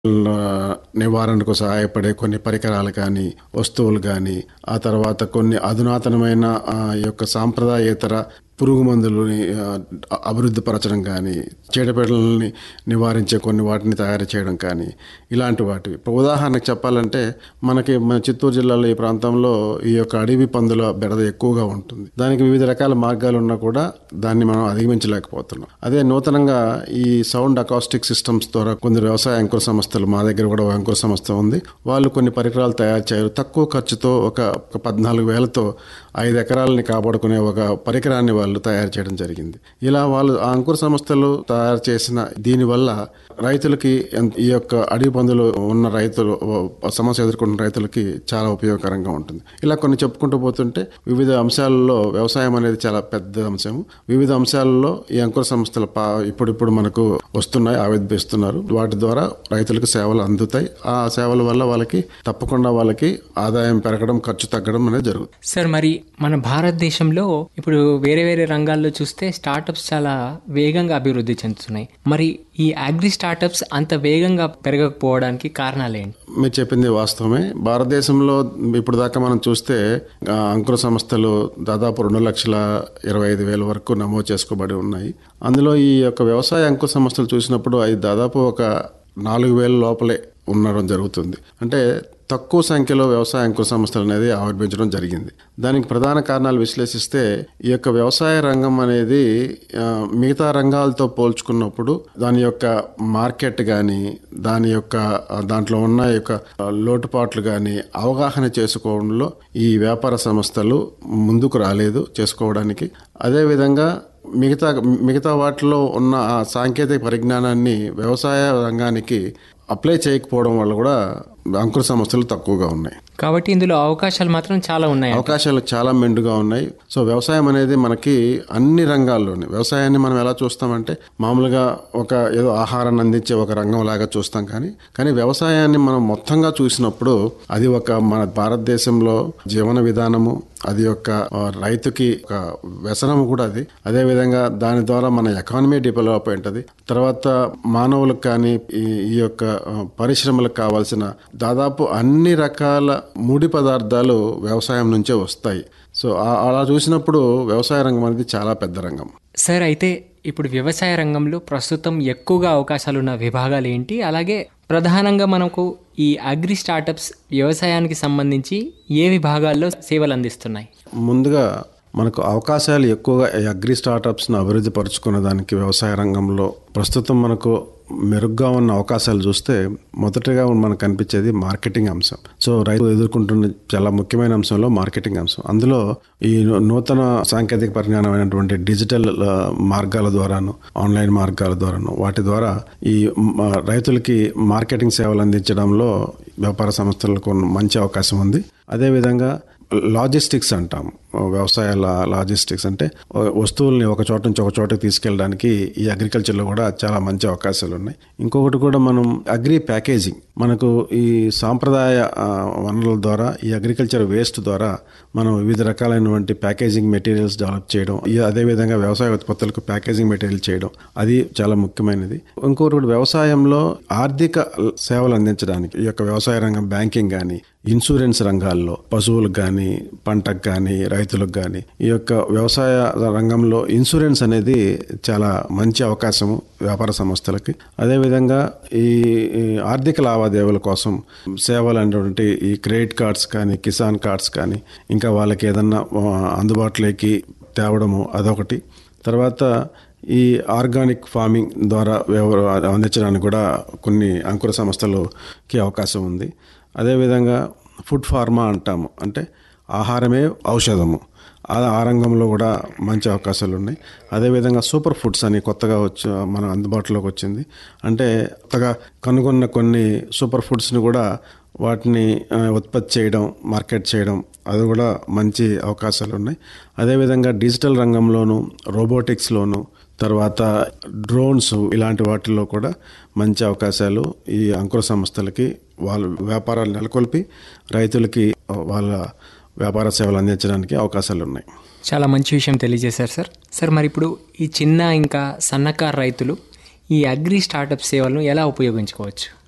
నివారణకు సహాయపడే కొన్ని పరికరాలు కానీ వస్తువులు కానీ ఆ తర్వాత కొన్ని అధునాతనమైన ఆ, యొక్క సాంప్రదాయేతర పురుగు మందులని ఆ, అభివృద్ధి పరచడం కానీ చీడపీడలని నివారించే కొన్ని వాటిని తయారు చేయడం కానీ ఇలాంటి వాటివి ఇప్పుడు ఉదాహరణకు చెప్పాలంటే మనకి మన చిత్తూరు జిల్లాలో ఈ ప్రాంతంలో ఈ యొక్క అడవి పందుల బెడద ఎక్కువగా ఉంటుంది దానికి వివిధ రకాల మార్గాలు ఉన్నా కూడా దాన్ని మనం అధిగమించలేకపోతున్నాం అదే నూతనంగా ఈ సౌండ్ అకాస్టిక్ సిస్టమ్స్ ద్వారా కొందరు వ్యవసాయ అంకుర సంస్థలు మా దగ్గర కూడా ఒక అంకుర సంస్థ ఉంది వాళ్ళు కొన్ని పరికరాలు తయారు చేయరు తక్కువ ఖర్చుతో ఒక ఒక పద్నాలుగు వేలతో ఐదు ఎకరాలని కాపాడుకునే ఒక పరికరాన్ని వాళ్ళు తయారు చేయడం జరిగింది ఇలా వాళ్ళు ఆ అంకుర సంస్థలు తయారు చేసిన దీనివల్ల రైతులకి ఎంత- ఈ యొక్క అడవి పందులు ఉన్న రైతులు సమస్య ఎదుర్కొంటున్న రైతులకి చాలా ఉపయోగకరంగా ఉంటుంది ఇలా కొన్ని చెప్పుకుంటూ పోతుంటే వివిధ అంశాలలో వ్యవసాయం అనేది చాలా పెద్ద అంశం వివిధ అంశాలలో ఈ అంకుర సంస్థలు పా ఇప్పుడిప్పుడు మనకు వస్తున్నాయి ఆవిర్భవిస్తున్నారు వాటి ద్వారా రైతులకు సేవలు అందుతాయి ఆ సేవల వల్ల వాళ్ళకి తప్పకుండా వాళ్ళకి ఆదాయం పెరగడం ఖర్చు తగ్గడం అనేది జరుగుతుంది సార్ మరి మన భారతదేశంలో ఇప్పుడు వేరే వేరే రంగాల్లో చూస్తే స్టార్టప్స్ చాలా వేగంగా అభివృద్ధి చెందుతున్నాయి మరి ఈ అగ్రి స్టార్టప్స్ అంత వేగంగా పెరగకపోవడానికి కారణాలేంటి మీరు చెప్పింది వాస్తవమే భారతదేశంలో ఇప్పుడు దాకా మనం చూస్తే ఆ, అంకుర సంస్థలు దాదాపు రెండు లక్షల ఇరవై ఐదు వేల వరకు నమోదు చేసుకోబడి ఉన్నాయి అందులో ఈ యొక్క వ్యవసాయ అంకుర సంస్థలు చూసినప్పుడు అవి దాదాపు ఒక నాలుగు వేల లోపలే ఉండడం జరుగుతుంది అంటే తక్కువ సంఖ్యలో వ్యవసాయ అంకుర సంస్థలు అనేది ఆవిర్భించడం జరిగింది దానికి ప్రధాన కారణాలు విశ్లేషిస్తే ఈ యొక్క వ్యవసాయ రంగం అనేది ఆ, మిగతా రంగాలతో పోల్చుకున్నప్పుడు దాని యొక్క మార్కెట్ కానీ దాని యొక్క ఆ, దాంట్లో ఉన్న యొక్క ఆ, లోటుపాట్లు కానీ అవగాహన చేసుకోవడంలో ఈ వ్యాపార సంస్థలు ముందుకు రాలేదు చేసుకోవడానికి అదేవిధంగా మిగతా మిగతా వాటిలో ఉన్న ఆ సాంకేతిక పరిజ్ఞానాన్ని వ్యవసాయ రంగానికి అప్లై చేయకపోవడం వల్ల కూడా అంకుర సంస్థలు తక్కువగా ఉన్నాయి కాబట్టి ఇందులో అవకాశాలు మాత్రం చాలా ఉన్నాయి అవకాశాలు చాలా మెండుగా ఉన్నాయి సో వ్యవసాయం అనేది మనకి అన్ని రంగాల్లోని వ్యవసాయాన్ని మనం ఎలా చూస్తామంటే మామూలుగా ఒక ఏదో ఆహారాన్ని అందించే ఒక రంగం లాగా చూస్తాం కానీ కానీ వ్యవసాయాన్ని మనం మొత్తంగా చూసినప్పుడు అది ఒక మన భారతదేశంలో జీవన విధానము అది ఒక ఆ, రైతుకి ఒక వ్యసనము కూడా అది అదే విధంగా దాని ద్వారా మన ఎకానమీ డెవలప్ ఉంటుంది తర్వాత మానవులకు కానీ ఈ ఈ యొక్క ఆ, పరిశ్రమలకు కావాల్సిన దాదాపు అన్ని రకాల ముడి పదార్థాలు వ్యవసాయం నుంచే వస్తాయి సో ఆ- అలా చూసినప్పుడు వ్యవసాయ రంగం అనేది చాలా పెద్ద రంగం సార్ అయితే ఇప్పుడు వ్యవసాయ రంగంలో ప్రస్తుతం ఎక్కువగా అవకాశాలు ఉన్న విభాగాలు ఏంటి అలాగే ప్రధానంగా మనకు ఈ అగ్రి స్టార్టప్స్ వ్యవసాయానికి సంబంధించి ఏ విభాగాల్లో సేవలు అందిస్తున్నాయి ముందుగా మనకు అవకాశాలు ఎక్కువగా ఈ అగ్రి స్టార్టప్స్ను అభివృద్ధి పరుచుకున్న దానికి వ్యవసాయ రంగంలో ప్రస్తుతం మనకు మెరుగ్గా ఉన్న అవకాశాలు చూస్తే మొదటగా మనకు కనిపించేది మార్కెటింగ్ అంశం సో రైతు ఎదుర్కొంటున్న చాలా ముఖ్యమైన అంశంలో మార్కెటింగ్ అంశం అందులో ఈ నూ- నూతన సాంకేతిక పరిజ్ఞానమైనటువంటి డిజిటల్ ఆ, మార్గాల ద్వారాను ఆన్లైన్ మార్గాల ద్వారాను వాటి ద్వారా ఈ మ, రైతులకి మార్కెటింగ్ సేవలు అందించడంలో వ్యాపార సంస్థలకు మంచి అవకాశం ఉంది అదేవిధంగా లాజిస్టిక్స్ అంటాం వ్యవసాయ లా- లాజిస్టిక్స్ అంటే వస్తువుల్ని ఒక చోట నుంచి ఒక చోటకి తీసుకెళ్ళడానికి ఈ అగ్రికల్చర్లో కూడా చాలా మంచి అవకాశాలు ఉన్నాయి ఇంకొకటి కూడా మనం అగ్రి ప్యాకేజింగ్ మనకు ఈ సాంప్రదాయ ఆ, వనరుల ద్వారా ఈ అగ్రికల్చర్ వేస్ట్ ద్వారా మనం వివిధ రకాలైనటువంటి ప్యాకేజింగ్ మెటీరియల్స్ డెవలప్ చేయడం ఈ అదేవిధంగా వ్యవసాయ ఉత్పత్తులకు ప్యాకేజింగ్ మెటీరియల్ చేయడం అది చాలా ముఖ్యమైనది ఇంకొకటి కూడా వ్యవసాయంలో ఆర్థిక సేవలు అందించడానికి ఈ యొక్క వ్యవసాయ రంగం బ్యాంకింగ్ కానీ ఇన్సూరెన్స్ రంగాల్లో పశువులకు కానీ పంటకు కానీ రైతులకు కానీ ఈ యొక్క వ్యవసాయ రంగంలో ఇన్సూరెన్స్ అనేది చాలా మంచి అవకాశము వ్యాపార సంస్థలకి అదేవిధంగా ఈ ఈ ఆర్థిక లావాదేవీల కోసం సేవలు అనేటువంటి ఈ క్రెడిట్ కార్డ్స్ కానీ కిసాన్ కార్డ్స్ కానీ ఇంకా వాళ్ళకి ఏదన్నా ఆ, అందుబాటులోకి తేవడము అదొకటి తర్వాత ఈ ఆర్గానిక్ ఫార్మింగ్ ద్వారా వ్యవ- అందించడానికి కూడా కొన్ని అంకుర సంస్థలకి అవకాశం ఉంది అదేవిధంగా ఫుడ్ ఫార్మా అంటాము అంటే ఆహారమే ఔషధము ఆ ఆ రంగంలో కూడా మంచి అవకాశాలు ఉన్నాయి అదేవిధంగా సూపర్ ఫుడ్స్ అని కొత్తగా వచ్చి మన అందుబాటులోకి వచ్చింది అంటే కొత్తగా కనుగొన్న కొన్ని సూపర్ ఫుడ్స్ని కూడా వాటిని ఆ, ఉత్పత్తి చేయడం మార్కెట్ చేయడం అది కూడా మంచి అవకాశాలు ఉన్నాయి అదేవిధంగా డిజిటల్ రంగంలోను రోబోటిక్స్లోను తర్వాత డ్రోన్స్ ఇలాంటి వాటిల్లో కూడా మంచి అవకాశాలు ఈ అంకుర సంస్థలకి వాళ్ళ వ్యాపారాలు నెలకొల్పి రైతులకి వాళ్ళ వ్యాపార సేవలు అందించడానికి అవకాశాలు ఉన్నాయి చాలా మంచి విషయం తెలియజేశారు సార్ సార్ మరి ఇప్పుడు ఈ చిన్న ఇంకా సన్నకారు రైతులు ఈ అగ్రి స్టార్టప్ సేవలను ఎలా ఉపయోగించుకోవచ్చు